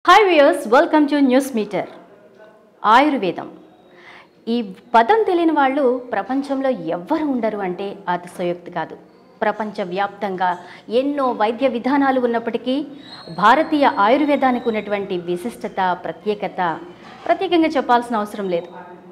Hi viewers welcome to news meter ఆయుర్వేదం ఈ పదం తెలియని వాళ్ళు ప్రపంచంలో ఎవ్వరు ఉండరు అంటే అతిశయోక్తి కాదు ప్రపంచవ్యాప్తంగా ఎన్నో వైద్య విధానాలు ఉన్నప్పటికీ భారతీయ ఆయుర్వేదానికి ఉన్నటువంటి విశిష్టత ప్రత్యేకత ప్రత్యేకంగా చెప్పాల్సిన అవసరం లేదు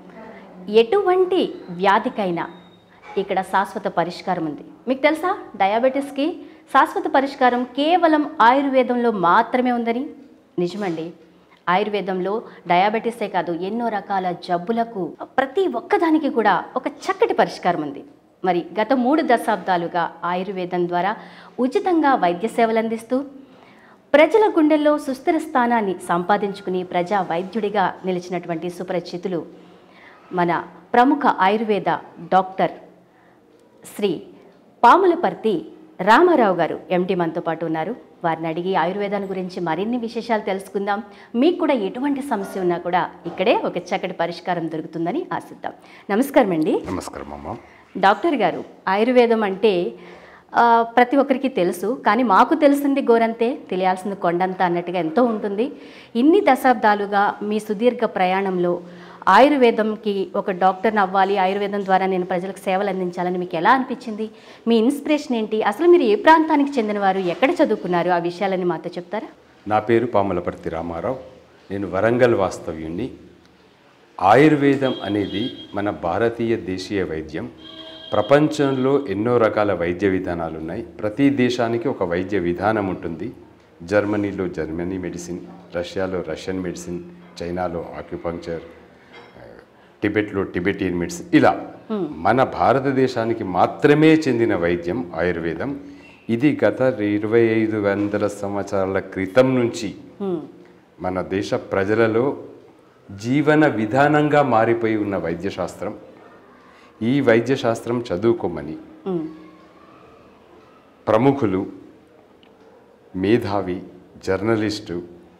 ఎటువంటి వ్యాధికైనా ఇక్కడ శాశ్వత పరిష్కారం ఉంది మీకు తెలుసా డయాబెటీస్కి శాశ్వత పరిష్కారం కేవలం ఆయుర్వేదంలో మాత్రమే ఉందని నిజమండి ఆయుర్వేదంలో డయాబెటీసే కాదు ఎన్నో రకాల జబ్బులకు ప్రతి ఒక్కదానికి కూడా ఒక చక్కటి పరిష్కారం ఉంది మరి గత మూడు దశాబ్దాలుగా ఆయుర్వేదం ద్వారా ఉచితంగా వైద్య సేవలు అందిస్తూ ప్రజల గుండెల్లో సుస్థిర స్థానాన్ని సంపాదించుకుని ప్రజా వైద్యుడిగా నిలిచినటువంటి సుపరిచితులు మన ప్రముఖ ఆయుర్వేద డాక్టర్ శ్రీ పాములపర్తి రామారావు గారు ఎండి మనతో పాటు ఉన్నారు వారిని అడిగి ఆయుర్వేదాన్ని గురించి మరిన్ని విశేషాలు తెలుసుకుందాం మీకు కూడా ఎటువంటి సమస్య ఉన్నా కూడా ఇక్కడే ఒక చక్కటి పరిష్కారం దొరుకుతుందని ఆశిద్దాం నమస్కారం అండి నమస్కారం అమ్మ డాక్టర్ గారు ఆయుర్వేదం అంటే ఆ, ప్రతి ఒక్కరికి తెలుసు కానీ మాకు తెలిసింది గోరంతే తెలియాల్సింది కొండంత అన్నట్టుగా ఎంతో ఉంటుంది ఇన్ని దశాబ్దాలుగా మీ సుదీర్ఘ ప్రయాణంలో ఆయుర్వేదంకి ఒక డాక్టర్ని అవ్వాలి ఆయుర్వేదం ద్వారా నేను ప్రజలకు సేవలు అందించాలని మీకు ఎలా అనిపించింది మీ ఇన్స్పిరేషన్ ఏంటి అసలు మీరు ఏ ప్రాంతానికి చెందినవారు ఎక్కడ చదువుకున్నారు ఆ విషయాలని మాతో చెప్తారా నా పేరు పాములపర్తి రామారావు నేను వరంగల్ వాస్తవ్యుణ్ణి ఆయుర్వేదం అనేది మన భారతీయ దేశీయ వైద్యం ప్రపంచంలో ఎన్నో రకాల వైద్య విధానాలు ఉన్నాయి ప్రతి దేశానికి ఒక వైద్య విధానం ఉంటుంది జర్మనీలో జర్మనీ మెడిసిన్ రష్యాలో రష్యన్ మెడిసిన్ చైనాలో ఆక్యుపంక్చర్ టిబెట్లో టిబెటియన్ మెడిసిన్ ఇలా మన భారతదేశానికి మాత్రమే చెందిన వైద్యం ఆయుర్వేదం ఇది గత ఇరవై ఐదు వందల సంవత్సరాల క్రితం నుంచి మన దేశ ప్రజలలో జీవన విధానంగా మారిపోయి ఉన్న వైద్యశాస్త్రం ఈ వైద్యశాస్త్రం చదువుకోమని మ్, ప్రముఖులు మేధావి జర్నలిస్టు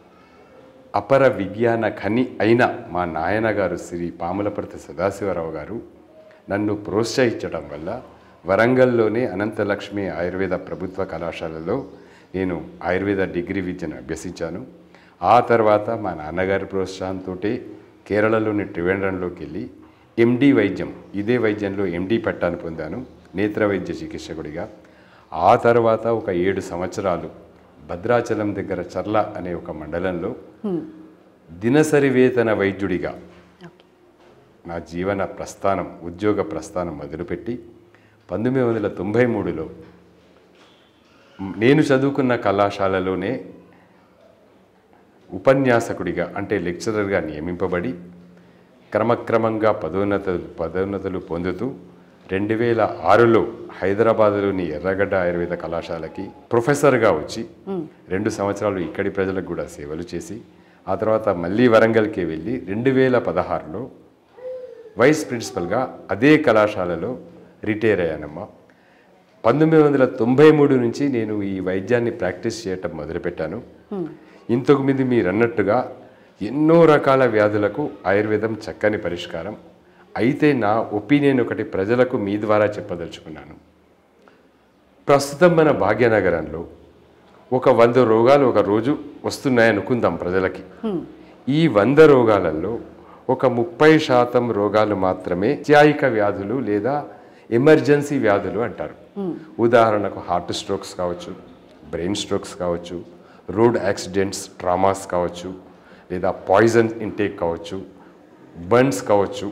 అపర విజ్ఞాన ఖని అయిన మా నాయనగారు శ్రీ పాములపర్తి సదాశివరావు గారు నన్ను ప్రోత్సహించడం వల్ల వరంగల్లోనే అనంతలక్ష్మి ఆయుర్వేద ప్రభుత్వ కళాశాలలో నేను ఆయుర్వేద డిగ్రీ విద్యను అభ్యసించాను ఆ తర్వాత మా నాన్నగారి ప్రోత్సాహంతో కేరళలోని త్రివేంద్రంలోకి వెళ్ళి ఎండి వైద్యం ఇదే వైద్యంలో ఎండి పట్టాను పొందాను నేత్ర వైద్య చికిత్సకుడిగా ఆ తర్వాత ఒక ఏడు సంవత్సరాలు భద్రాచలం దగ్గర చర్ల అనే ఒక మండలంలో మ్, దినసరి వేతన వైద్యుడిగా ఓకే. నా జీవన ప్రస్థానం ఉద్యోగ ప్రస్థానం మొదలుపెట్టి పంతొమ్మిది వందల తొంభై మూడులో నేను చదువుకున్న కళాశాలలోనే ఉపన్యాసకుడిగా అంటే లెక్చరర్గా నియమింపబడి క్రమక్రమంగా పదోన్నతలు పదోన్నతులు పొందుతూ రెండు వేల ఆరులో హైదరాబాదులోని ఎర్రగడ్డ ఆయుర్వేద కళాశాలకి ప్రొఫెసర్గా వచ్చి రెండు సంవత్సరాలు ఇక్కడి ప్రజలకు కూడా సేవలు చేసి ఆ తర్వాత మళ్ళీ వరంగల్కి వెళ్ళి రెండు వేల పదహారులో వైస్ ప్రిన్సిపల్గా అదే కళాశాలలో రిటైర్ అయ్యానమ్మా పంతొమ్మిది వందల తొంభై మూడు నుంచి నేను ఈ వైద్యాన్ని ప్రాక్టీస్ చేయటం మొదలుపెట్టాను ఇంతకు ముందు మీరు అన్నట్టుగా ఎన్నో రకాల వ్యాధులకు ఆయుర్వేదం చక్కని పరిష్కారం అయితే నా ఒపీనియన్ ఒకటి ప్రజలకు మీ ద్వారా చెప్పదలుచుకున్నాను ప్రస్తుతం మన భాగ్యనగరంలో ఒక వంద రోగాలు ఒక రోజు వస్తున్నాయనుకుందాం ప్రజలకి ఈ వంద రోగాలలో ఒక ముప్పై శాతం రోగాలు మాత్రమే త్యాయిక వ్యాధులు లేదా ఎమర్జెన్సీ వ్యాధులు అంటారు ఉదాహరణకు హార్ట్ స్ట్రోక్స్ కావచ్చు బ్రెయిన్ స్ట్రోక్స్ కావచ్చు రోడ్ యాక్సిడెంట్స్ ట్రామాస్ కావచ్చు లేదా పాయిజన్ ఇంటేక్ కావచ్చు బర్న్స్ కావచ్చు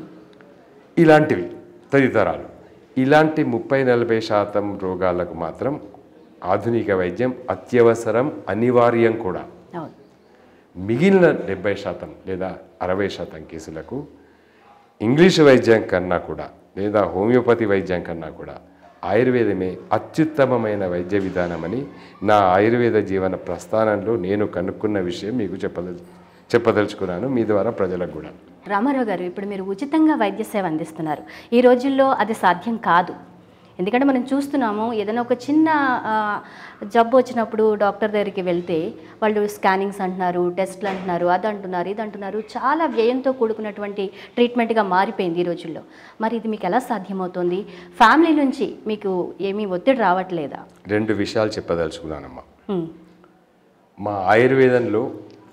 ఇలాంటివి తదితరాలు ఇలాంటి ముప్పై నలభై శాతం రోగాలకు మాత్రం ఆధునిక వైద్యం అత్యవసరం అనివార్యం కూడా అవును మిగిలిన డెబ్బై శాతం లేదా అరవై శాతం కేసులకు ఇంగ్లీష్ వైద్యం కన్నా కూడా లేదా హోమియోపతి వైద్యం కన్నా కూడా ఆయుర్వేదమే అత్యుత్తమమైన వైద్య విధానమని నా ఆయుర్వేద జీవన ప్రస్థానంలో నేను కనుక్కున్న విషయం మీకు చెప్పదలు చెప్పదలుచుకున్నాను మీ ద్వారా ప్రజలకు కూడా రామారావు గారు ఇప్పుడు మీరు ఉచితంగా వైద్య సేవ అందిస్తున్నారు ఈ రోజుల్లో అది సాధ్యం కాదు ఎందుకంటే మనం చూస్తున్నాము ఏదైనా ఒక చిన్న ఆ, జబ్బు వచ్చినప్పుడు డాక్టర్ దగ్గరికి వెళ్తే వాళ్ళు స్కానింగ్స్ అంటున్నారు టెస్ట్లు అంటున్నారు అది అంటున్నారు ఇది అంటున్నారు చాలా వ్యయంతో కూడుకున్నటువంటి ట్రీట్మెంట్గా మారిపోయింది ఈ రోజుల్లో మరి ఇది మీకు ఎలా సాధ్యమవుతుంది ఫ్యామిలీ నుంచి మీకు ఏమీ ఒత్తిడి రావట్లేదా రెండు విషయాలు చెప్పదలుచుకున్నానమ్మా హ్మ్. మా ఆయుర్వేదంలో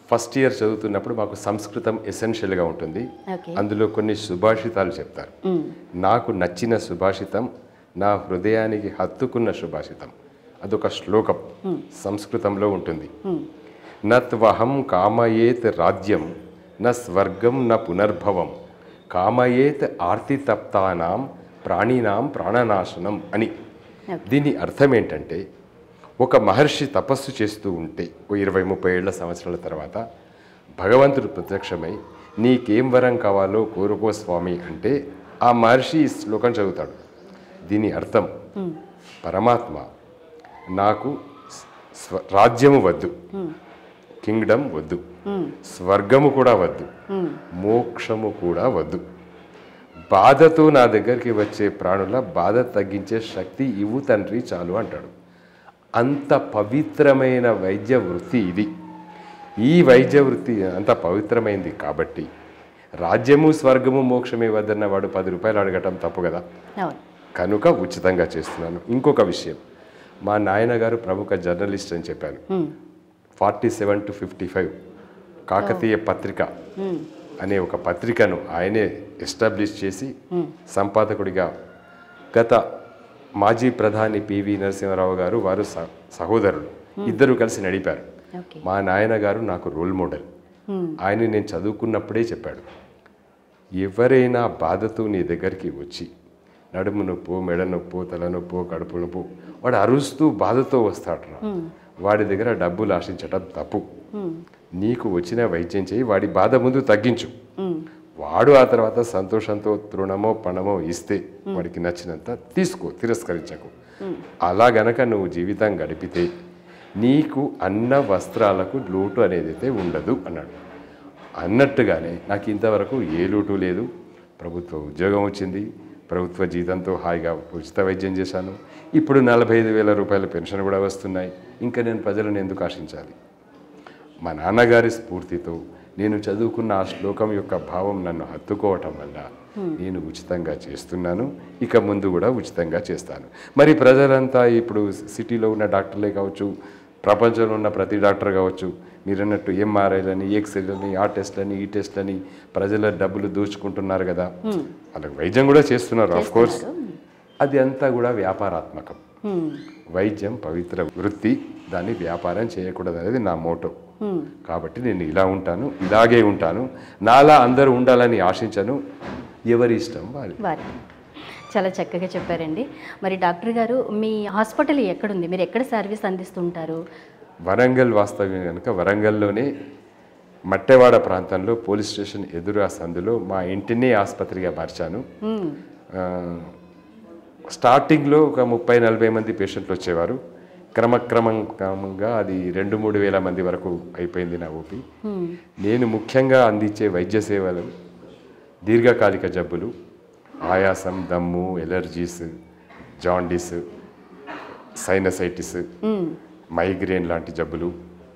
ఫస్ట్ ఇయర్ చదువుతున్నప్పుడు మాకు సంస్కృతం ఎసెన్షియల్గా ఉంటుంది ఓకే అందులో కొన్ని సుభాషితాలు చెప్తారు నాకు నచ్చిన సుభాషితం నా హృదయానికి హత్తుకున్న సుభాషితం అదొక శ్లోకం సంస్కృతంలో ఉంటుంది నత్వహం కామయేత్ రాజ్యం న స్వర్గం న పునర్భవం కామయేత్ ఆర్తితప్తానాం ప్రాణినాం ప్రాణనాశనం అని దీని అర్థం ఏంటంటే ఒక మహర్షి తపస్సు చేస్తూ ఉంటే ఓ ఇరవై ముప్పై ఏళ్ల సంవత్సరాల తర్వాత భగవంతుడు ప్రత్యక్షమై నీకేం వరం కావాలో కోరుకో స్వామి అంటే ఆ మహర్షి ఈ శ్లోకం చదువుతాడు దీని అర్థం పరమాత్మ నాకు స్వ రాజ్యము వద్దు కింగ్డమ్ వద్దు స్వర్గము కూడా వద్దు మోక్షము కూడా వద్దు బాధతో నా దగ్గరికి వచ్చే ప్రాణుల బాధ తగ్గించే శక్తి ఇవ్వు తండ్రి చాలు అంటాడు అంత పవిత్రమైన వైద్య వృత్తి ఇది ఈ వైద్య వృత్తి అంత పవిత్రమైంది కాబట్టి రాజ్యము స్వర్గము మోక్షమే వద్దన్న వాడు పది రూపాయలు అడగటం తప్పు కదా అవును కనుక ఉచితంగా చేస్తున్నాను ఇంకొక విషయం మా నాయనగారు ప్రముఖ జర్నలిస్ట్ అని చెప్పాను forty seven to fifty five Kakatiya పత్రిక అనే ఒక పత్రికను ఆయనే ఎస్టాబ్లిష్ చేసి సంపాదకుడిగా గత మాజీ ప్రధాని పివి నరసింహారావు గారు వారు స- సహోదరులు ఇద్దరు కలిసి నడిపారు ఓకే మా నాయన గారు నాకు రోల్ మోడల్ ఆయన నేను చదువుకున్నప్పుడే చెప్పాడు ఎవరైనా బాధతో నీ దగ్గరికి వచ్చి నడుము నొప్పు మెడ నొప్పు తలనొప్పు కడుపు నొప్పు వాడు అరుస్తూ బాధతో వస్తాడు రా వాడి దగ్గర డబ్బులు ఆశించటం తప్పు నీకు వచ్చిన వైద్యం చేయి వాడి బాధ ముందు తగ్గించు వాడు ఆ తర్వాత సంతోషంతో తృణమో పణమో ఇస్తే వాడికి నచ్చినంత తీసుకో తిరస్కరించకు అలా గనక నువ్వు జీవితం గడిపితే నీకు అన్న వస్త్రాలకు లోటు అనేది అయితే ఉండదు అన్నాడు అన్నట్టుగానే నాకు ఇంతవరకు ఏ లోటు లేదు ప్రభుత్వ ఉద్యోగం వచ్చింది ప్రభుత్వ జీతంతో హాయిగా ఉచిత వైద్యం చేశాను ఇప్పుడు నలభై ఐదు వేల రూపాయల పెన్షన్ కూడా వస్తున్నాయి ఇంకా నేను ప్రజలను ఎందుకు ఆశించాలి మా నాన్నగారి స్ఫూర్తితో నేను చదువుకున్న ఆ శ్లోకం యొక్క భావం నన్ను హత్తుకోవటం వల్ల నేను ఉచితంగా చేస్తున్నాను ఇక ముందు కూడా ఉచితంగా చేస్తాను మరి ప్రజలంతా ఇప్పుడు సిటీలో ఉన్న డాక్టర్లే కావచ్చు ప్రపంచంలో ఉన్న ప్రతి డాక్టర్ కావచ్చు మీరు అన్నట్టు ఎంఆర్ఐలని ఎక్స్రేలని ఆ టెస్ట్లని ఈ టెస్ట్లని ప్రజల డబ్బులు దోచుకుంటున్నారు కదా వాళ్ళకి వైద్యం కూడా చేస్తున్నారు ఆఫ్ కోర్స్ అది అంతా కూడా వ్యాపారాత్మకం వైద్యం పవిత్ర వృత్తి దాన్ని వ్యాపారం చేయకూడదు అనేది నా మోటో కాబట్టి నేను ఇలా ఉంటాను ఇలాగే ఉంటాను నాలా అందరూ ఉండాలని ఆశించను ఎవరి ఇష్టం వారి వారి చాలా చక్కగా చెప్పారండి మరి డాక్టర్ గారు మీ హాస్పిటల్ ఎక్కడుంది మీరు ఎక్కడ సర్వీస్ అందిస్తుంటారు వరంగల్ వాస్తవ్యం కనుక వరంగల్లోనే మట్టెవాడ ప్రాంతంలో పోలీస్ స్టేషన్ ఎదురు ఆ సందులో మా ఇంటిని ఆసుపత్రిగా మార్చాను మ్మ్. ఆ, స్టార్టింగ్లో ఒక ముప్పై నలభై మంది పేషెంట్లు వచ్చేవారు క్రమక్రమం క్రమంగా అది రెండు మూడు వేల మంది వరకు అయిపోయింది నా ఓపీ నేను ముఖ్యంగా అందించే వైద్య సేవలు దీర్ఘకాలిక జబ్బులు ఆయాసం దమ్ము ఎలర్జీస్ జాండీస్ సైనసైటిస్ మైగ్రేన్ లాంటి జబ్బులు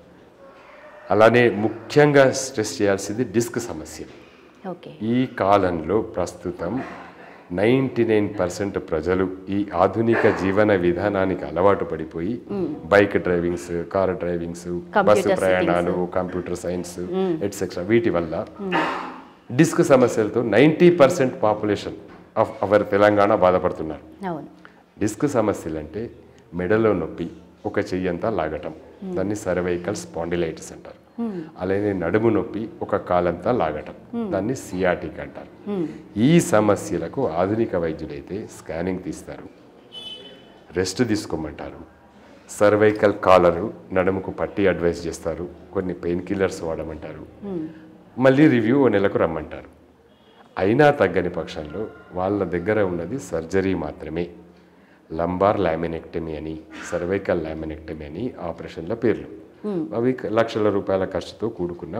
అలానే ముఖ్యంగా స్ట్రెస్ చేయాల్సింది డిస్క్ సమస్య ఓకే ఈ కాలంలో ప్రస్తుతం నైంటీ నైన్ పర్సెంట్ ప్రజలు ఈ ఆధునిక జీవన విధానానికి అలవాటు పడిపోయి bike drivings car drivings bus Computer ప్రయాణాలు కంప్యూటర్ సైన్స్ ఎట్సెట్రా వీటి వల్ల డిస్క్ సమస్యలతో ninety percent population of our Telangana బాధపడుతున్నారు అవును డిస్క్ సమస్యలు అంటే మెడలో నొప్పి ఒక చెయ్యంతా లాగటం దాన్ని సర్వైకల్ స్పాండిలైటిస్ అంటారు అలానే నడుము నొప్పి ఒక కాలంతా లాగటం దాన్ని సియాటిక్ అంటారు ఈ సమస్యలకు ఆధునిక వైద్యులైతే స్కానింగ్ తీస్తారు రెస్ట్ తీసుకోమంటారు సర్వైకల్ కాలరు నడుముకు పట్టి అడ్వైస్ చేస్తారు కొన్ని పెయిన్ కిల్లర్స్ వాడమంటారు మళ్ళీ రివ్యూ ఓ నెలకు రమ్మంటారు అయినా తగ్గని పక్షంలో వాళ్ళ దగ్గర ఉన్నది సర్జరీ మాత్రమే లంబార్ లామినెక్టమీ అని సర్వైకల్ లామినెక్టమీ అని ఆపరేషన్ల పేర్లు అవి లక్షల రూపాయల ఖర్చుతో కూడుకున్న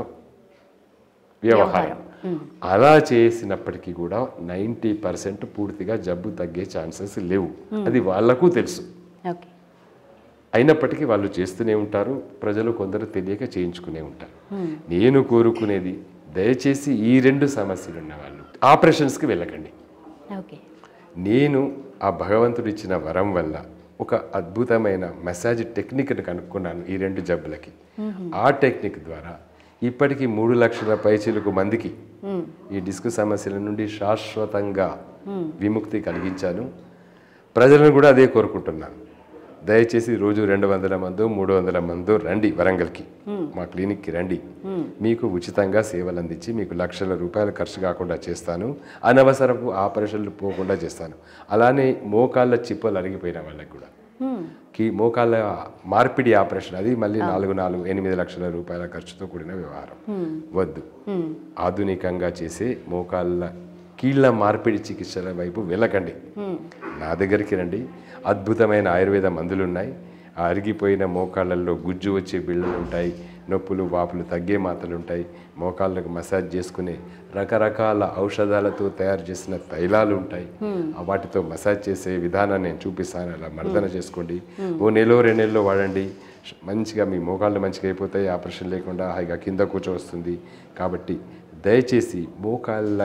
వ్యవహారం అలా చేసినప్పటికీ కూడా నైంటీ పర్సెంట్ పూర్తిగా జబ్బు తగ్గే ఛాన్సెస్ లేవు అది వాళ్లకు తెలుసు ఓకే అయినప్పటికీ వాళ్ళు చేస్తూనే ఉంటారు ప్రజలు కొందరు తెలియక చేయించుకునే ఉంటారు నేను కోరుకునేది దయచేసి ఈ రెండు సమస్యలు ఉన్న వాళ్ళు ఆపరేషన్స్కి వెళ్ళకండి ఓకే నేను ఆ భగవంతుడు ఇచ్చిన వరం వల్ల ఒక అద్భుతమైన మసాజ్ టెక్నిక్ని కనుక్కున్నాను ఈ రెండు జబ్బులకి ఆ టెక్నిక్ ద్వారా ఇప్పటికీ మూడు లక్షల పైచీలకు మందికి మ్మ్. ఈ డిస్క్ సమస్యల నుండి శాశ్వతంగా విముక్తి కలిగించాను ప్రజలను కూడా అదే కోరుకుంటున్నాను దయచేసి రోజు రెండు వందల మందో మూడు వందల మందో రండి వరంగల్కి మా క్లినిక్కి రండి మీకు ఉచితంగా సేవలు అందించి మీకు లక్షల రూపాయలు ఖర్చు కాకుండా చేస్తాను అనవసరపు ఆపరేషన్లు పోకుండా చేస్తాను అలానే మోకాళ్ళ చిప్పలు అరిగిపోయిన వాళ్ళకి కూడా మ్మ్. కి మోకాళ్ళ మార్పిడి ఆపరేషన్ అది మళ్ళీ నాలుగు నాలుగు ఎనిమిది లక్షల రూపాయల ఖర్చుతో కూడిన వ్యవహారం వద్దు మ్మ్. ఆధునికంగా చేసే మోకాళ్ళ కీళ్ళ మార్పిడి చికిత్సల వైపు వెళ్ళకండి నా దగ్గరికి రండి అద్భుతమైన ఆయుర్వేద మందులు ఉన్నాయి ఆ అరిగిపోయిన మోకాళ్ళల్లో గుజ్జు వచ్చే బిళ్ళలు ఉంటాయి నొప్పులు వాపులు తగ్గే మాత్రలు ఉంటాయి మోకాళ్ళకు మసాజ్ చేసుకునే రకరకాల ఔషధాలతో తయారు చేసిన తైలాలు ఉంటాయి ఆ వాటితో మసాజ్ చేసే విధానాన్ని నేను చూపిస్తాను అలా మర్దన చేసుకోండి ఓ నెలలో రెండు నెలలో వాడండి మంచిగా మీ మోకాళ్ళు మంచిగా అయిపోతాయి ఆపరేషన్ లేకుండా హాయిగా కింద కూర్చోవస్తుంది కాబట్టి దయచేసి మోకాళ్ళ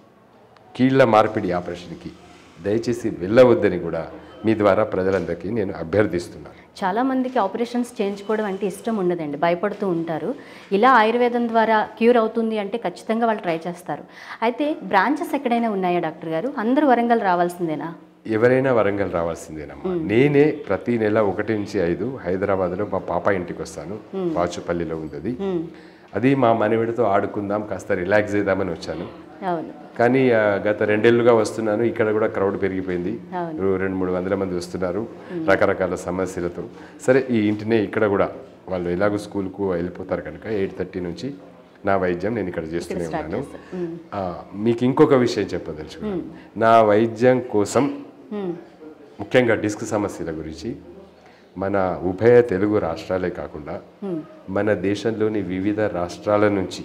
కీళ్ళ మార్పిడి ఆపరేషన్కి దయచేసి వెళ్ళవద్దని కూడా మీ ద్వారా ప్రజలందరికీ నేను అభ్యర్థిస్తున్నాను చాలా మందికి ఆపరేషన్స్ చేయించుకోవడం అంటే ఇష్టం ఉండదండి భయపడుతూ ఉంటారు ఇలా ఆయుర్వేదం ద్వారా క్యూర్ అవుతుంది అంటే ఖచ్చితంగా వాళ్ళు ట్రై చేస్తారు అయితే బ్రాంచెస్ ఎక్కడైనా ఉన్నాయా డాక్టర్ గారు అందరూ వరంగల్ రావాల్సిందేనా ఎవరైనా వరంగల్ రావాల్సిందేనమ్మా నేనే ప్రతి నెల ఒకటి నుంచి ఐదు హైదరాబాద్లో మా పాప ఇంటికి వస్తాను పాచుపల్లిలో ఉంది అది. అది మా మనవిడితో ఆడుకుందాం కాస్త రిలాక్స్ చేద్దామని వచ్చాను అవును కానీ ఆ, గత రెండేళ్లుగా వస్తున్నాను ఇక్కడ కూడా క్రౌడ్ పెరిగిపోయింది అవును. రో- రెండు మూడు వందల మంది వస్తున్నారు రకరకాల సమస్యలతో సరే ఈ ఇంటినే ఇక్కడ కూడా వాళ్ళు ఎలాగో స్కూల్కు వెళ్ళిపోతారు కనుక ఎయిట్ థర్టీ నుంచి నా వైద్యం నేను ఇక్కడ చేస్తూనే ఉన్నాను ఆ, మీకు ఇంకొక విషయం చెప్పదలుచుకున్నాను నా వైద్యం కోసం మ్మ్. ముఖ్యంగా డిస్క్ సమస్యల గురించి మన ఉభయ తెలుగు రాష్ట్రాలే కాకుండా మన దేశంలోని వివిధ రాష్ట్రాల నుంచి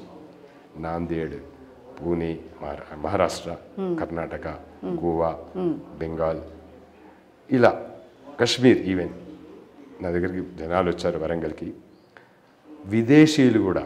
నాందేడ్ పూణే మహారా- మహారాష్ట్ర కర్ణాటక గోవా బెంగాల్ ఇలా కశ్మీర్ ఈవెన్ నా దగ్గరికి జనాలు వచ్చారు వరంగల్కి విదేశీయులు కూడా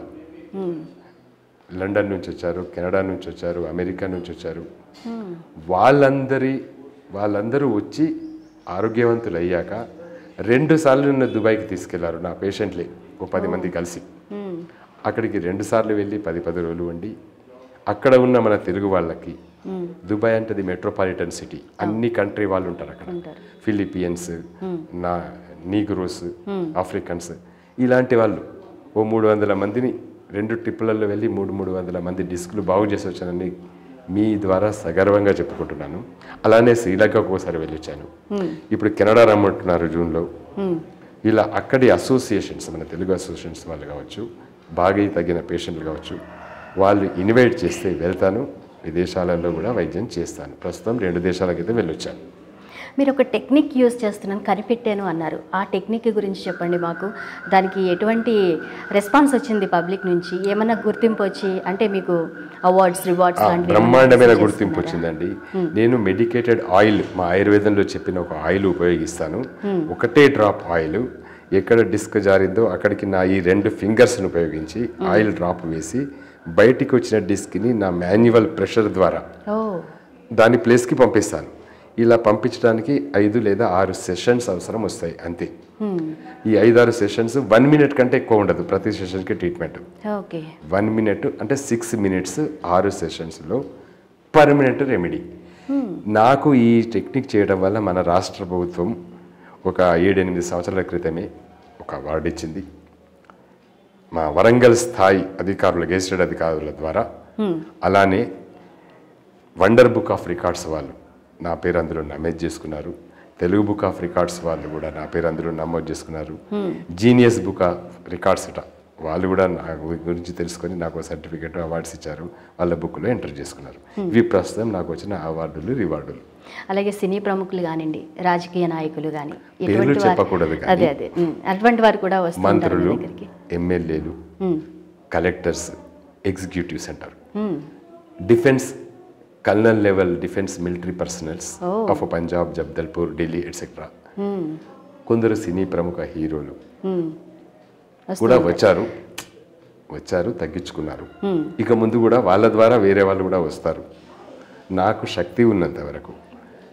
లండన్ నుంచి వచ్చారు కెనడా నుంచి వచ్చారు అమెరికా నుంచి వచ్చారు వాళ్ళందరి వాళ్ళందరూ వచ్చి ఆరోగ్యవంతులు అయ్యాక రెండు సార్లు నన్ను దుబాయ్కి తీసుకెళ్లారు నా పేషెంట్లే ఓ పది మంది కలిసి మ్మ్. అక్కడికి రెండు సార్లు వెళ్ళి పది పది రోజులు ఉండి అక్కడ ఉన్న మన తెలుగు వాళ్ళకి దుబాయ్ అంటే అది మెట్రోపాలిటన్ సిటీ అన్ని కంట్రీ వాళ్ళు ఉంటారు అక్కడ ఉంటారు. ఫిలిపియన్స్ నా నీగ్రోస్ ఆఫ్రికన్స్ ఇలాంటి వాళ్ళు ఓ మూడు వందల మందిని రెండు ట్రిప్పులలో వెళ్ళి మూడు మూడు వందల మంది డిస్కులు బాగు చేసి వచ్చానని మీ ద్వారా సగర్వంగా చెప్పుకుంటున్నాను అలానే శ్రీలంకకు ఒకసారి వెళ్ళొచ్చాను ఇప్పుడు కెనడా రమ్మంటున్నారు జూన్లో మ్మ్. ఇలా అక్కడి అసోసియేషన్స్ మన తెలుగు అసోసియేషన్స్ వాళ్ళు కావచ్చు బాగా తగిన పేషెంట్లు కావచ్చు వాళ్ళు ఇన్వైట్ చేస్తే వెళ్తాను విదేశాలలో కూడా వైద్యం చేస్తాను ప్రస్తుతం రెండు దేశాలకైతే వెళ్ళొచ్చాను మీరు ఒక టెక్నిక్ యూజ్ చేస్తున్నాను కనిపెట్టాను అన్నారు ఆ టెక్నిక్ గురించి చెప్పండి మాకు దానికి ఎటువంటి రెస్పాన్స్ వచ్చింది పబ్లిక్ నుంచి ఏమన్నా గుర్తింపు వచ్చి అంటే మీకు అవార్డ్స్ రివార్డ్స్ ఆ, లాంటివి బ్రహ్మాండమైన ఏమన్నా గుర్తింపు చేస్తున్నారా? వచ్చిందండి నేను మెడికేటెడ్ ఆయిల్ మా ఆయుర్వేదంలో చెప్పిన ఒక ఆయిల్ ఉపయోగిస్తాను ఒకటే డ్రాప్ ఆయిల్ ఎక్కడ డిస్క్ జారిందో అక్కడికి నా ఈ రెండు ఫింగర్స్ని ఉపయోగించి ఆయిల్ డ్రాప్ వేసి బయటికి వచ్చిన డిస్క్ని నా మాన్యువల్ ప్రెషర్ ద్వారా ఓ దాని ప్లేస్కి పంపిస్తాను ఇలా పంపించడానికి ఐదు లేదా ఆరు సెషన్స్ అవసరం వస్తాయి అంతే మ్మ్. ఈ ఐదు ఆరు సెషన్స్ వన్ మినిట్ కంటే ఎక్కువ ఉండదు ప్రతి సెషన్కి ట్రీట్మెంట్ ఓకే వన్ మినిట్ అంటే సిక్స్ మినిట్స్ ఆరు సెషన్స్లో పర్మనెంట్ రెమెడీ నాకు ఈ టెక్నిక్ చేయడం వల్ల మన రాష్ట్ర ప్రభుత్వం ఒక ఏడెనిమిది సంవత్సరాల క్రితమే ఒక అవార్డు ఇచ్చింది మా వరంగల్ స్థాయి అధికారుల గెజిటెడ్ అధికారుల ద్వారా అలానే వండర్ బుక్ ఆఫ్ రికార్డ్స్ వాళ్ళు నా పేరు అందులో నమోదు చేసుకున్నారు తెలుగు బుక్ ఆఫ్ రికార్డ్స్ వాళ్ళు కూడా నా పేరు అందులో నమోదు చేసుకున్నారు జీనియస్ బుక్ ఆఫ్ రికార్డ్స్ అట వాళ్ళు కూడా నా గు- గురించి తెలుసుకొని నాకు సర్టిఫికేట్ అవార్డ్స్ ఇచ్చారు వాళ్ళ బుక్లో ఎంటర్ చేసుకున్నారు ఇవి ప్రస్తుతం నాకు వచ్చిన అవార్డులు రివార్డులు అలాగే సినీ ప్రముఖులు కానివ్వండి రాజకీయ నాయకులు కానీ పేర్లు చెప్పకూడదు కానీ. అదే అదే మ్మ్. అటువంటి వారు కూడా వస్తుంటారు మీ మంత్రులు దగ్గరికి ఎమ్మెల్యేలు మ్మ్. కలెక్టర్స్ ఎగ్జిక్యూటివ్స్ అంటారు మ్మ్. Defence colonel level defence military personnels Oh. Of Punjab Jabalpur Delhi etcetera మ్మ్. కొందరు సినీ ప్రముఖ హీరోలు మ్మ్. వస్తూ కూడా వచ్చారు వచ్చారు తగ్గించుకున్నారు మ్మ్. ఇక ముందు కూడా వాళ్ళ ద్వారా వేరే వాళ్ళు కూడా వస్తారు నాకు శక్తి ఉన్నంత వరకు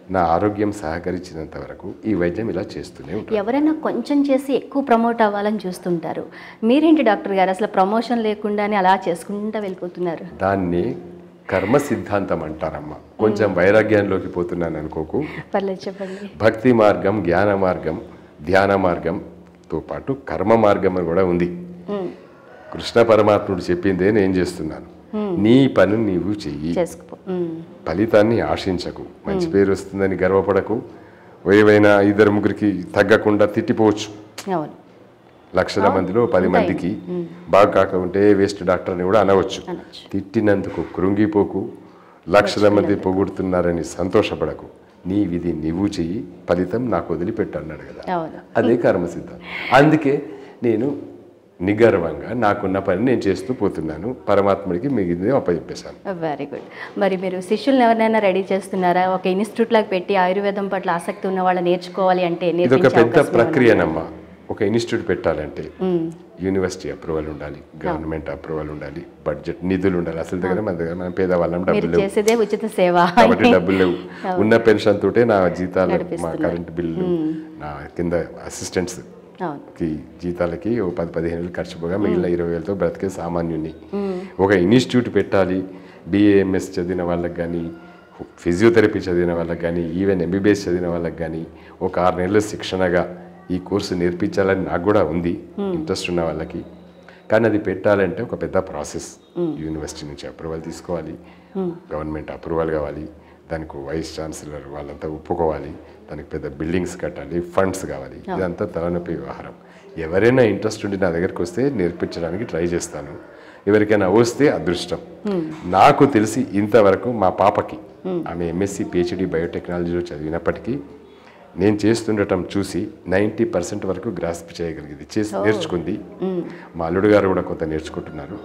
నా ఆరోగ్యం సహకరించినంత వరకు ఈ వైద్యం ఇలా చేస్తూనే ఉంటాను ఎవరైనా కొంచెం చేసి ఎక్కువ ప్రమోట్ అవ్వాలని చూస్తుంటారు మీరేంటి డాక్టర్ గారు అసలు ప్రమోషన్ లేకుండానే అలా చేసుకుంటూ వెళ్ళిపోతున్నారు దాన్ని కర్మ సిద్ధాంతం అంటారమ్మా కొంచెం వైరాగ్యంలోకి పోతున్నాను అనుకోకు పర్లేదు చెప్పండి భక్తి మార్గం జ్ఞాన మార్గం ధ్యాన మార్గంతో పాటు కర్మ మార్గం అని కూడా ఉంది ఉమ్, కృష్ణ పరమాత్ముడు చెప్పిందే నేను చేస్తున్నాను నీ పని నీవు చెయ్యి చేసుకుపో ఉమ్, ఫలితాన్ని ఆశించకు మంచి పేరు వస్తుందని గర్వపడకు ఏవైనా ఇద్దరు ముగ్గురికి తగ్గకుండా తిట్టిపోవచ్చు అవును లక్షల మందిలో పది మందికి బాగా కాకుంటే వేస్ట్ డాక్టర్ అని కూడా అనవచ్చు అనొచ్చు తిట్టినందుకు కృంగిపోకు లక్షల మంది పొగుడుతున్నారని సంతోషపడకు నీ విధి నీవు చెయ్యి ఫలితం నాకు వదిలిపెట్టు అన్నాడు కదా అవును అదే కర్మ సిద్ధాంతం అందుకే నేను నిగర్వంగా నాకున్న పని నేను చేస్తూ పోతున్నాను పరమాత్ముడికి మిగిలింది అప్పచెప్పేశాను వెరీ గుడ్ మరి మీరు శిష్యులను ఎవరినైనా రెడీ చేస్తున్నారా ఒక ఇన్స్టిట్యూట్ లాగా పెట్టి ఆయుర్వేదం పట్ల ఆసక్తి ఉన్న వాళ్ళు నేర్చుకోవాలి అంటే ఇదొక నేర్పించే పెద్ద అవకాశం ఏమైనా ప్రక్రియనమ్మా ఒక ఇన్స్టిట్యూట్ పెట్టాలంటే ఉమ్, యూనివర్సిటీ అప్రూవల్ ఉండాలి గవర్నమెంట్ అప్రూవల్ ఉండాలి బడ్జెట్ నిధులు ఉండాలి అసలు దగ్గర మన దగ్గర మనం పేదవాళ్ళం మీరు డబ్బులు లేవు చేసేదే ఉచిత సేవ కాబట్టి డబ్బులు లేవు ఉన్న పెన్షన్ తోటే నా జీతాలు మా నడిపిస్తున్నారు. కరెంట్ బిల్లు నా కింద అసిస్టెంట్స్ అవును కి జీతాలకి ఓ పది పదిహేను వేలు ఖర్చు పోగా మిగిలిన ఇరవై వేలతో బ్రతికే సామాన్యుని ఒక ఇన్స్టిట్యూట్ పెట్టాలి బిఏఎంఎస్ చదివిన వాళ్ళకి కానీ ఫిజియోథెరపీ చదివిన వాళ్ళకి కానీ ఈవెన్ ఎంబీబీఎస్ చదివిన వాళ్ళకి కానీ ఒక ఆరు నెలల శిక్షణగా ఈ కోర్సు నేర్పించాలని నాకు కూడా ఉంది ఇంట్రెస్ట్ ఉన్న వాళ్ళకి కానీ అది పెట్టాలంటే ఒక పెద్ద ప్రాసెస్ యూనివర్సిటీ నుంచి అప్రూవల్ తీసుకోవాలి గవర్నమెంట్ అప్రూవల్ కావాలి దానికి వైస్ ఛాన్సలర్ వాళ్ళంతా ఒప్పుకోవాలి దానికి పెద్ద బిల్డింగ్స్ కట్టాలి ఫండ్స్ కావాలి ఇదంతా తలనొప్పి వ్యవహారం ఎవరైనా ఇంట్రెస్ట్ ఉండి నా దగ్గరికి వస్తే నేర్పించడానికి ట్రై చేస్తాను ఎవరికైనా వస్తే అదృష్టం నాకు తెలిసి ఇంతవరకు మా పాపకి ఆమె ఎంఎస్సి పిహెచ్డి బయోటెక్నాలజీలో చదివినప్పటికీ నేను చేస్తుండటం చూసి నైంటీ పర్సెంట్ వరకు గ్రాస్ప్ చేయగలిగింది చేసి నేర్చుకుంది మా అల్లుడు గారు కూడా కొంత నేర్చుకుంటున్నారు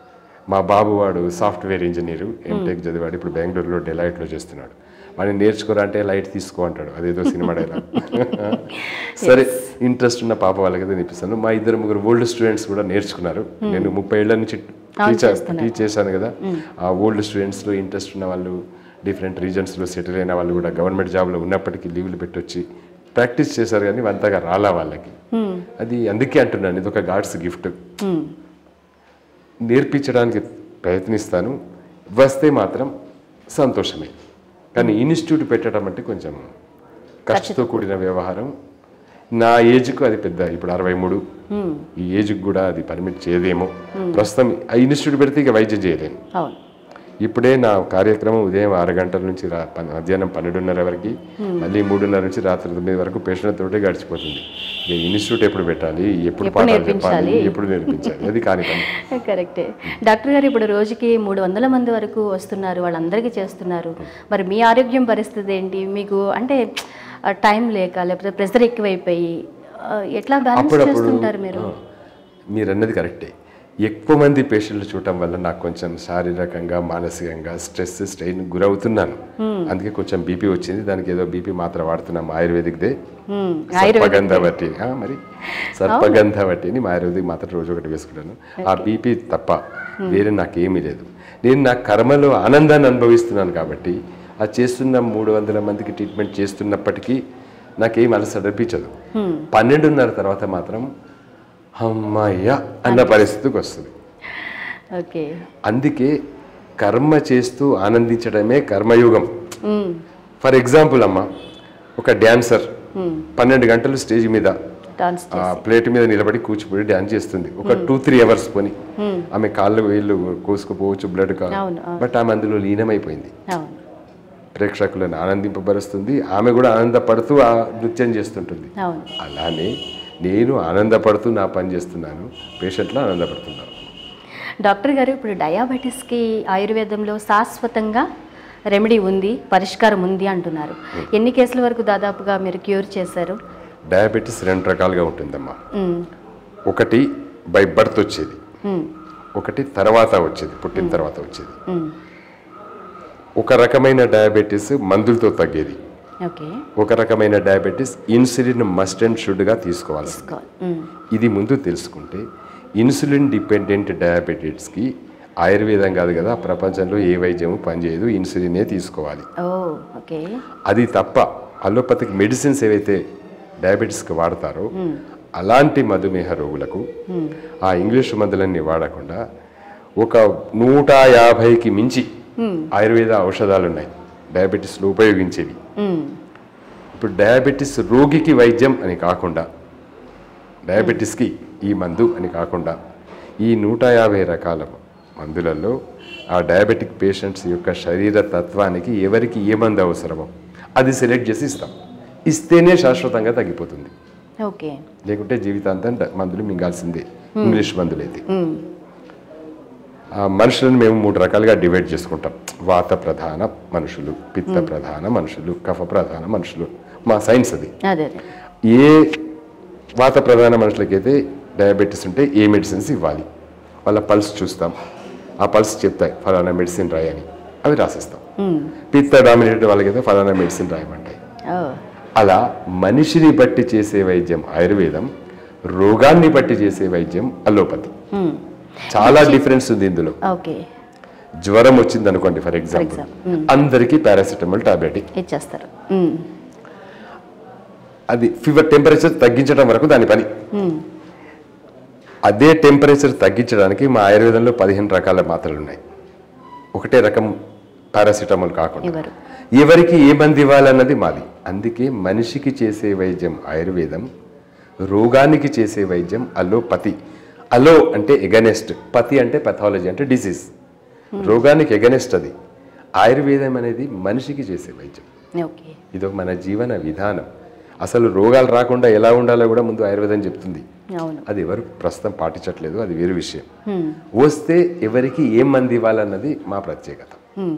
మా బాబు వాడు సాఫ్ట్వేర్ ఇంజనీరు ఎంటెక్ చదివాడు ఇప్పుడు బెంగళూరులో డెలైట్లో చేస్తున్నాడు వాడిని నేర్చుకోరా అంటే లైట్ తీసుకో అంటాడు అదేదో సినిమా డైలాగ్ సరే ఇంట్రెస్ట్ ఉన్న పాప వాళ్ళకి నేర్పిస్తాను మా ఇద్దరు ముగ్గురు ఓల్డ్ స్టూడెంట్స్ కూడా నేర్చుకున్నారు నేను ముప్పై ఏళ్ళ నుంచి టీచర్ టీచ్ చేశాను కదా ఆ ఓల్డ్ స్టూడెంట్స్లో ఇంట్రెస్ట్ ఉన్న వాళ్ళు డిఫరెంట్ రీజన్స్లో సెటిల్ అయిన వాళ్ళు కూడా గవర్నమెంట్ జాబ్లో ఉన్నప్పటికీ లీవ్లు పెట్టొచ్చి ప్రాక్టీస్ చేశారు కానీ అంతగా రాలా వాళ్ళకి అది అందుకే అంటున్నాను ఇది ఒక గాడ్స్ గిఫ్ట్ ఉమ్, నేర్పించడానికి ప్రయత్నిస్తాను వస్తే మాత్రం సంతోషమే కానీ ఇన్స్టిట్యూట్ పెట్టడం అంటే కొంచెం ఖర్చుతో కూడిన వ్యవహారం నా ఏజ్కు అది పెద్ద ఇప్పుడు అరవై మూడు ఉమ్, ఈ ఏజ్కి కూడా అది పర్మిట్ చేయదేమో ప్రస్తుతం ఆ ఇన్స్టిట్యూట్ పెడితే ఇక వైద్యం చేయలేను అవును ఇప్పుడే నా కార్యక్రమం ఉదయం ఆరు గంటల నుంచి రా ప- మధ్యాహ్నం పన్నెండున్నర వరకు మళ్ళీ మూడున్నర నుంచి రాత్రి తొమ్మిది వరకు పేషెంట్ తోటే గడిచిపోతుంది ఇక ఇన్స్టిట్యూట్ ఎప్పుడు పెట్టాలి ఎప్పుడు ఎప్పుడు పాఠాలు చెప్పాలి నేర్పించాలి? ఎప్పుడు నేర్పించాలి అది కాని పని కరెక్టే డాక్టర్ గారు ఇప్పుడు రోజుకి మూడు వందల మంది వరకు వస్తున్నారు వాళ్ళందరికీ చేస్తున్నారు మరి మీ ఆరోగ్యం పరిస్థితి ఏంటి మీకు అంటే ఆ, టైం లేక లేకపోతే ప్రెషర్ ఎక్కువైపోయి ఆ, ఎట్లా బ్యాలెన్స్ చేస్తుంటారు మీరు ఆ, మీరు అన్నది కరెక్టే ఎక్కువ మంది పేషెంట్లు చూడటం వల్ల నాకు కొంచెం శారీరకంగా మానసికంగా స్ట్రెస్ స్ట్రెయిన్ గురవుతున్నాను అందుకే కొంచెం బీపీ వచ్చింది దానికి ఏదో బీపీ మాత్ర వాడుతున్నాం ఆయుర్వేదిక్దే ఉమ్, సర్పగంధవటి ఆ, మరి సర్పగంధవటిని మా ఆయుర్వేదిక్ మాత్రం రోజు ఒకటి వేసుకుంటాను ఆ బీపీ తప్ప వేరే నాకేమీ లేదు నేను నా కర్మలో ఆనందాన్ని అనుభవిస్తున్నాను కాబట్టి ఆ చేస్తున్న మూడు వందల మందికి ట్రీట్మెంట్ చేస్తున్నప్పటికీ నాకేం అలసట అనిపించదు పన్నెండున్నర తర్వాత మాత్రం అమ్మాయ్య అన్న పరిస్థితికి వస్తుంది ఓకే అందుకే కర్మ చేస్తూ ఆనందించడమే కర్మయుగం ఉమ్, ఫర్ ఎగ్జాంపుల్ అమ్మ ఒక డ్యాన్సర్ పన్నెండు గంటలు స్టేజ్ మీద డాన్స్ ఆ ప్లేట్ మీద నిలబడి కూచిపూడి డ్యాన్స్ చేస్తుంది ఒక టూ త్రీ అవర్స్ పోని ఆమె కాళ్ళు వేళ్ళు కోసుకుపోవచ్చు బ్లడ్ కా అవును, బట్ ఆమె అందులో లీనమైపోయింది అవును ప్రేక్షకులను ఆనందింపబరుస్తుంది ఆమె కూడా ఆనందపడుతూ ఆ నృత్యం చేస్తుంటుంది అవును అలానే నేను ఆనందపడుతూ నా పని చేస్తున్నాను పేషెంట్లు ఆనందపడుతున్నారు డాక్టర్ గారు ఇప్పుడు డయాబెటీస్కి ఆయుర్వేదంలో శాశ్వతంగా రెమెడీ ఉంది పరిష్కారం ఉంది అంటున్నారు ఎన్ని కేసుల వరకు దాదాపుగా మీరు క్యూర్ చేశారు డయాబెటీస్ రెండు రకాలుగా ఉంటుందమ్మా ఉమ్, ఒకటి బై బర్త్ వచ్చేది ఉమ్, ఒకటి తర్వాత వచ్చేది పుట్టిన తర్వాత వచ్చేది ఉమ్. ఒక రకమైన డయాబెటీస్ మందులతో తగ్గేది ఓకే ఒక రకమైన డయాబెటీస్ ఇన్సులిన్ మస్ట్ అండ్ షుడ్గా తీసుకోవాలి తీసుకోవాలి ఉమ్, ఇది ముందు తెలుసుకుంటే ఇన్సులిన్ డిపెండెంట్ డయాబెటీస్కి ఆయుర్వేదం కాదు కదా ప్రపంచంలో ఏ వైద్యము పనిచేయదు ఇన్సులినే తీసుకోవాలి ఓ ఓకే అది తప్ప అలోపతిక్ మెడిసిన్స్ ఏవైతే డయాబెటీస్కి వాడతారో అలాంటి మధుమేహ రోగులకు ఆ ఇంగ్లీష్ మందులన్నీ వాడకుండా ఒక నూట యాభైకి మించి ఆయుర్వేద ఔషధాలు ఉన్నాయి డయాబెటీస్లో ఉపయోగించేవి మ్మ్. ఇప్పుడు డయాబెటీస్ రోగికి వైద్యం అని కాకుండా డయాబెటీస్కి ఈ మందు అని కాకుండా ఈ నూట యాభై రకాల మందులలో ఆ డయాబెటిక్ పేషెంట్స్ యొక్క శరీర తత్వానికి ఎవరికి ఏ మందు అవసరమో అది సెలెక్ట్ చేసి ఇస్తాం ఇస్తేనే శాశ్వతంగా తగ్గిపోతుంది ఓకే లేకుంటే జీవితాంతం డ- మందులు మింగాల్సిందే ఇంగ్లీష్ మందులైతే మ్మ్. ఆ మనుషులను మేము మూడు రకాలుగా డివైడ్ చేసుకుంటాం వాత ప్రధాన మనుషులు పిత్త ప్రధాన మనుషులు కఫ ప్రధాన మనుషులు మా సైన్స్ అది అదే అదే ఏ వాత ప్రధాన మనుషులకైతే డయాబెటీస్ ఉంటే ఏ మెడిసిన్స్ ఇవ్వాలి వాళ్ళ పల్స్ చూస్తాం ఆ పల్స్ చెప్తాయి ఫలానా మెడిసిన్ రాయని అవి రాసిస్తాం మ్మ్. పిత్త డామినేటెడ్ వాళ్ళకైతే ఫలానా మెడిసిన్ రాయమంటాయి ఓ అలా మనిషిని బట్టి చేసే వైద్యం ఆయుర్వేదం రోగాన్ని బట్టి చేసే వైద్యం అలోపతి మ్మ్. చాలా డిఫరెన్స్ ఉంది ఇందులో ఓకే జ్వరం వచ్చింది అనుకోండి ఫర్ ఎగ్జాంపుల్ example, అందరికీ పారాసిటమాల్ టాబ్లెట్ ఇచ్చేస్తారు మ్మ్. అది ఫీవర్ టెంపరేచర్ తగ్గించడం వరకు దాని పని మ్మ్. అదే టెంపరేచర్ తగ్గించడానికి మా ఆయుర్వేదంలో పదిహేను రకాల మాత్రలు ఉన్నాయి ఒకటే రకం పారాసిటమాల్ కాకుండా ఎవరు ఎవరికి ఏ మంది ఇవ్వాలన్నది మాది అందుకే మనిషికి చేసే వైద్యం ఆయుర్వేదం రోగానికి చేసే వైద్యం అలోపతి అలో అంటే ఎగనెస్ట్ పతి అంటే పథాలజీ అంటే డిసీజ్ రోగానికి ఎగనెస్ట్ అది ఆయుర్వేదం అనేది మనిషికి చేసే వైద్యం ఓకే ఇది మన జీవన విధానం అసలు రోగాలు రాకుండా ఎలా ఉండాలో కూడా ముందు ఆయుర్వేదం చెప్తుంది అవును అది ఎవరు ప్రస్తుతం పాటించట్లేదు అది వేరే విషయం మ్మ్. వస్తే ఎవరికి ఏం మంది ఇవ్వాలన్నది మా ప్రత్యేకత మ్మ్.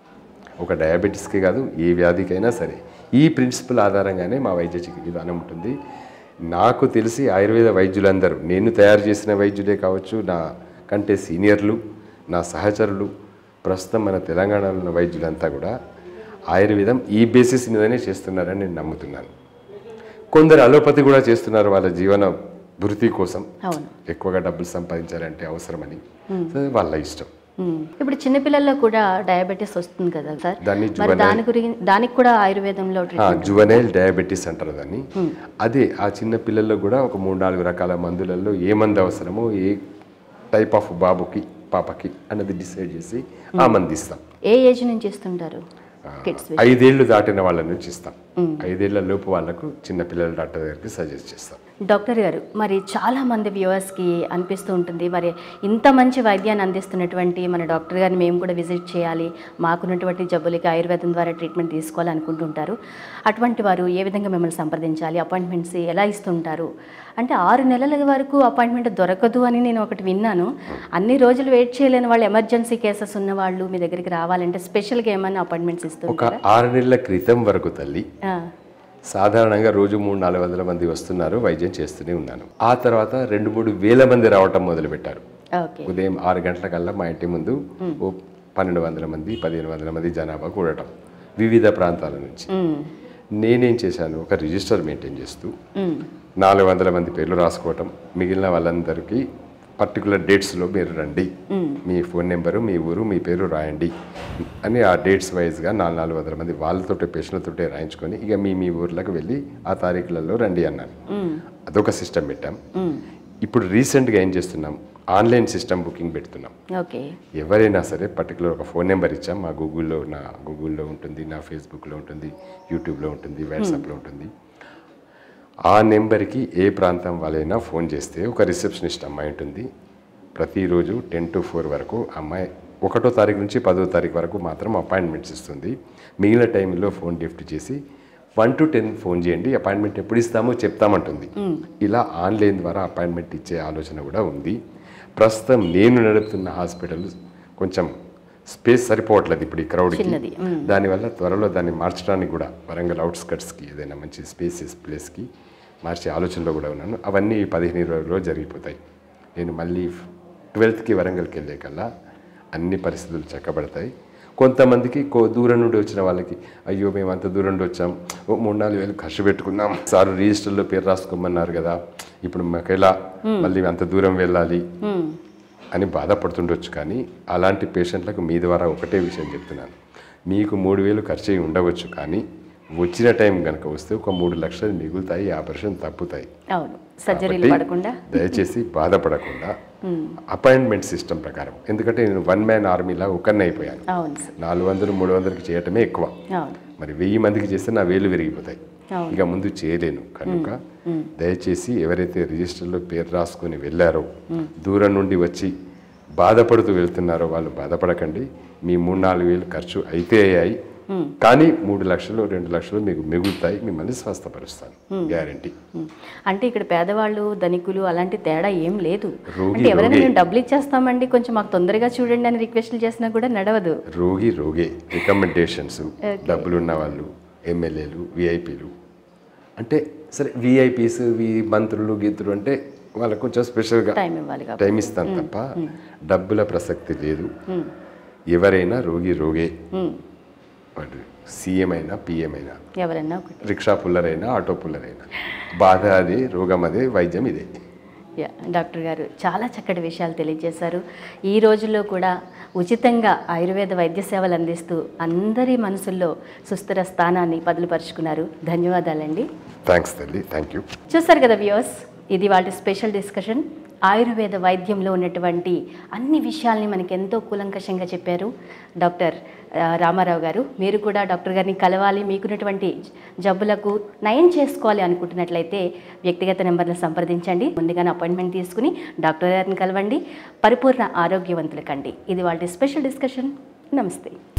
ఒక డయాబెటీస్కి కాదు ఏ వ్యాధికైనా సరే ఈ ప్రిన్సిపల్ ఆధారంగానే మా వైద్య చికిత్స విధానం ఉంటుంది నాకు తెలిసి ఆయుర్వేద వైద్యులందరూ నేను తయారు చేసిన వైద్యులే కావచ్చు నా కంటే సీనియర్లు నా సహచరులు ప్రస్తుతం మన తెలంగాణలో ఉన్న వైద్యులంతా కూడా ఆయుర్వేదం ఈ బేసిస్ మీదనే చేస్తున్నారని నేను నమ్ముతున్నాను కొందరు అలోపతి కూడా చేస్తున్నారు వాళ్ళ జీవన భృతి కోసం అవును ఎక్కువగా డబ్బులు సంపాదించాలంటే అవసరమని సో వాళ్ళ ఇష్టం మ్మ్. ఇప్పుడు చిన్నపిల్లల్లో కూడా డయాబెటీస్ వస్తుంది కదా సార్ దాన్ని మరి juvenile- దాని గురించి దానికి కూడా ఆయుర్వేదంలో ట్రీట్మెంట్ జువనైల్ డయాబెటీస్ అంటారు దాన్ని అదే ఆ చిన్న పిల్లల్లో కూడా ఒక మూడు నాలుగు రకాల మందులలో ఏ మందు అవసరమో ఏ టైప్ ఆఫ్ బాబుకి పాపకి అన్నది డిసైడ్ చేసి ఆ మంది ఇస్తాం ఏ ఏజ్ నుంచి ఇస్తుంటారు కిడ్స్ ఐదేళ్లు దాటిన వాళ్ళ నుంచి ఇస్తాం ఐదేళ్ల లోపు వాళ్ళకు చిన్న పిల్లల డాక్టర్ దగ్గరికి సజెస్ట్ చేస్తాం డాక్టర్ గారు మరి చాలా మంది వ్యూవర్స్కి అనిపిస్తూ ఉంటుంది మరి ఇంత మంచి వైద్యాన్ని అందిస్తున్నటువంటి మన డాక్టర్ గారిని మేము కూడా విజిట్ చేయాలి మాకున్నటువంటి జబ్బులకి ఆయుర్వేదం ద్వారా ట్రీట్మెంట్ తీసుకోవాలి అనుకుంటుంటారు అటువంటి వారు ఏ విధంగా మిమ్మల్ని సంప్రదించాలి అపాయింట్మెంట్స్ ఎలా ఇస్తుంటారు అంటే ఆరు నెలల వరకు అపాయింట్మెంట్ దొరకదు అని నేను ఒకటి విన్నాను అన్ని రోజులు వెయిట్ చేయలేని వాళ్ళు ఎమర్జెన్సీ కేసెస్ ఉన్న వాళ్ళు మీ దగ్గరికి రావాలంటే స్పెషల్గా ఏమైనా అపాయింట్మెంట్స్ ఒక ఇస్తుంటారా ఆరు నెలల క్రితం వరకు తల్లి ఆ, సాధారణంగా రోజు మూడు నాలుగు వందల మంది వస్తున్నారు వైద్యం చేస్తూనే ఉన్నాను ఆ తర్వాత రెండు మూడు వేల మంది రావటం మొదలుపెట్టారు ఓకే ఉదయం ఆరు గంటలకల్లా మా ఇంటి ముందు ఓ పన్నెండు వందల మంది పదిహేను వందల మంది జనాభా కూడటం వివిధ ప్రాంతాల నుంచి మ్, నేనేం చేశాను ఒక రిజిస్టర్ మెయింటైన్ చేస్తూ మ్, నాలుగు వందల మంది పేర్లు రాసుకోవటం మిగిలిన వాళ్ళందరికీ పర్టికులర్ డేట్స్లో మీరు రండి మీ ఫోన్ నెంబరు మీ ఊరు మీ పేరు రాయండి అని ఆ డేట్స్ వైజ్గా నాలుగు నాలుగు వందల మంది వాళ్ళతోటే పేషెంట్లతోటే రాయించుకొని ఇక మీ మీ ఊర్లకు వెళ్ళి ఆ తారీఖులలో రండి అన్నాను మ్, అదొక సిస్టమ్ పెట్టాం మ్. ఇప్పుడు రీసెంట్గా ఏం చేస్తున్నాం ఆన్లైన్ సిస్టమ్ బుకింగ్ పెడుతున్నాం ఓకే ఎవరైనా సరే పర్టికులర్ ఒక ఫోన్ నెంబర్ ఇచ్చాం మా గూగుల్లో నా గూగుల్లో ఉంటుంది నా ఫేస్బుక్లో ఉంటుంది యూట్యూబ్లో ఉంటుంది వాట్సాప్లో ఉంటుంది ఆ నెంబర్కి ఏ ప్రాంతం వాళ్ళైనా ఫోన్ చేస్తే ఒక రిసెప్షనిస్ట్ అమ్మాయి ఉంటుంది ప్రతిరోజు టెన్ టు ఫోర్ వరకు అమ్మాయి ఒకటో తారీఖు నుంచి పదో తారీఖు వరకు మాత్రం అపాయింట్మెంట్స్ ఇస్తుంది మిగిలిన టైంలో ఫోన్ లిఫ్ట్ చేసి వన్ టు టెన్ ఫోన్ చేయండి అపాయింట్మెంట్ ఎప్పుడు ఇస్తామో చెప్తామంటుంది ఇలా ఆన్లైన్ ద్వారా అపాయింట్మెంట్ ఇచ్చే ఆలోచన కూడా ఉంది ప్రస్తుతం నేను నడుపుతున్న హాస్పిటల్ కొంచెం స్పేస్ సరిపోవట్లేదు ఇప్పుడు ఈ క్రౌడ్కి చిన్నది, మ్. దానివల్ల త్వరలో దాన్ని మార్చడానికి కూడా వరంగల్ అవుట్స్కట్స్కి ఏదైనా మంచి స్పేసెస్ ప్లేస్కి మార్చే ఆలోచనలో కూడా ఉన్నాను అవన్నీ ఈ పదిహేను ఇరవై రోజుల్లో జరిగిపోతాయి నేను మళ్ళీ ట్వెల్త్కి వరంగల్కి వెళ్ళే కల్లా అన్ని పరిస్థితులు చక్కబడతాయి కొంతమందికి కో దూరం నుండి వచ్చిన వాళ్ళకి అయ్యో మేము అంత దూరం నుండి వచ్చాం ఓ మూడు నాలుగు వేలు ఖర్చు పెట్టుకున్నాం సార్ రిజిస్టర్లో పేరు రాసుకోమన్నారు కదా ఇప్పుడు మాకు ఎలా మళ్ళీ అంత దూరం వెళ్ళాలి మ్, అని బాధపడుతుండొచ్చు కానీ అలాంటి పేషెంట్లకు మీ ద్వారా ఒకటే విషయం చెప్తున్నాను మీకు మూడు వేలు ఖర్చు అయి ఉండవచ్చు కానీ వచ్చిన టైం కనుక వస్తే ఒక మూడు లక్షలు మిగులుతాయి ఆపరేషన్ తప్పుతాయి అవును సర్జరీలు కాబట్టి పడకుండా దయచేసి బాధపడకుండా అపాయింట్మెంట్ సిస్టమ్ ప్రకారం ఎందుకంటే నేను వన్ మ్యాన్ ఆర్మీలా ఒకరిని అయిపోయాను అవును సార్ నాలుగు వందలు మూడు వందలకి చేయటమే ఎక్కువ అవును మరి వెయ్యి మందికి చేస్తే నా వేలు విరిగిపోతాయి అవును. ఇక ముందు చేయలేను కనుక దయచేసి ఎవరైతే రిజిస్టర్లో పేరు రాసుకొని వెళ్ళారో దూరం నుండి వచ్చి బాధపడుతూ వెళ్తున్నారో వాళ్ళు బాధపడకండి మీ మూడు నాలుగు వేలు ఖర్చు అయితే అయ్యాయి కానీ మూడు లక్షలు రెండు లక్షలు మీకు మిగులుతాయి మిమ్మల్ని స్వస్థపరుస్తాను గ్యారంటీ ఉమ్. అంటే ఇక్కడ పేదవాళ్ళు ధనికులు అలాంటి తేడా ఏం లేదు రోగి, అంటే ఎవరైనా రోగి. మేము డబ్బులు ఇచ్చేస్తామండి కొంచెం మాకు తొందరగా చూడండి అని రిక్వెస్ట్లు చేసినా కూడా నడవదు రోగి రోగే రికమెండేషన్స్ డబ్బులున్న వాళ్ళు ఎమ్మెల్యేలు విఐపీలు అంటే సరే విఐపీస్ వి మంత్రులు గీతులు అంటే వాళ్ళకు కొంచెం స్పెషల్గా టైం ఇవ్వాలి కాబట్టి టైం ఇస్తాను తప్ప డబ్బుల ప్రసక్తి లేదు ఎవరైనా రోగి రోగే ఉమ్. వాడు సీఎం అయినా పిఎం అయినా ఎవరైనా ఒకటి రిక్షా పుల్లరైనా ఆటో పుల్లరైనా బాధ అదే రోగం అదే వైద్యం ఇదే యా, డాక్టర్ గారు చాలా చక్కటి విషయాలు తెలియజేశారు ఈ రోజుల్లో కూడా ఉచితంగా ఆయుర్వేద వైద్య సేవలు అందిస్తూ అందరి మనసుల్లో సుస్థిర స్థానాన్ని బదులుపరుచుకున్నారు ధన్యవాదాలండి థ్యాంక్స్ తల్లి థ్యాంక్ యూ చూస్తారు కదా వ్యూవర్స్ ఇది వాటి స్పెషల్ డిస్కషన్ ఆయుర్వేద వైద్యంలో ఉన్నటువంటి అన్ని విషయాల్ని మనకి ఎంతో కూలంకషంగా చెప్పారు డాక్టర్ ఆ, రామారావు గారు మీరు కూడా డాక్టర్ గారిని కలవాలి మీకున్నటువంటి జబ్బులకు నయం చేసుకోవాలి అనుకుంటున్నట్లయితే వ్యక్తిగత నెంబర్ను సంప్రదించండి ముందుగానే అపాయింట్మెంట్ తీసుకుని డాక్టర్ గారిని కలవండి పరిపూర్ణ ఆరోగ్యవంతులకండి ఇది వాళ్ళ స్పెషల్ డిస్కషన్ నమస్తే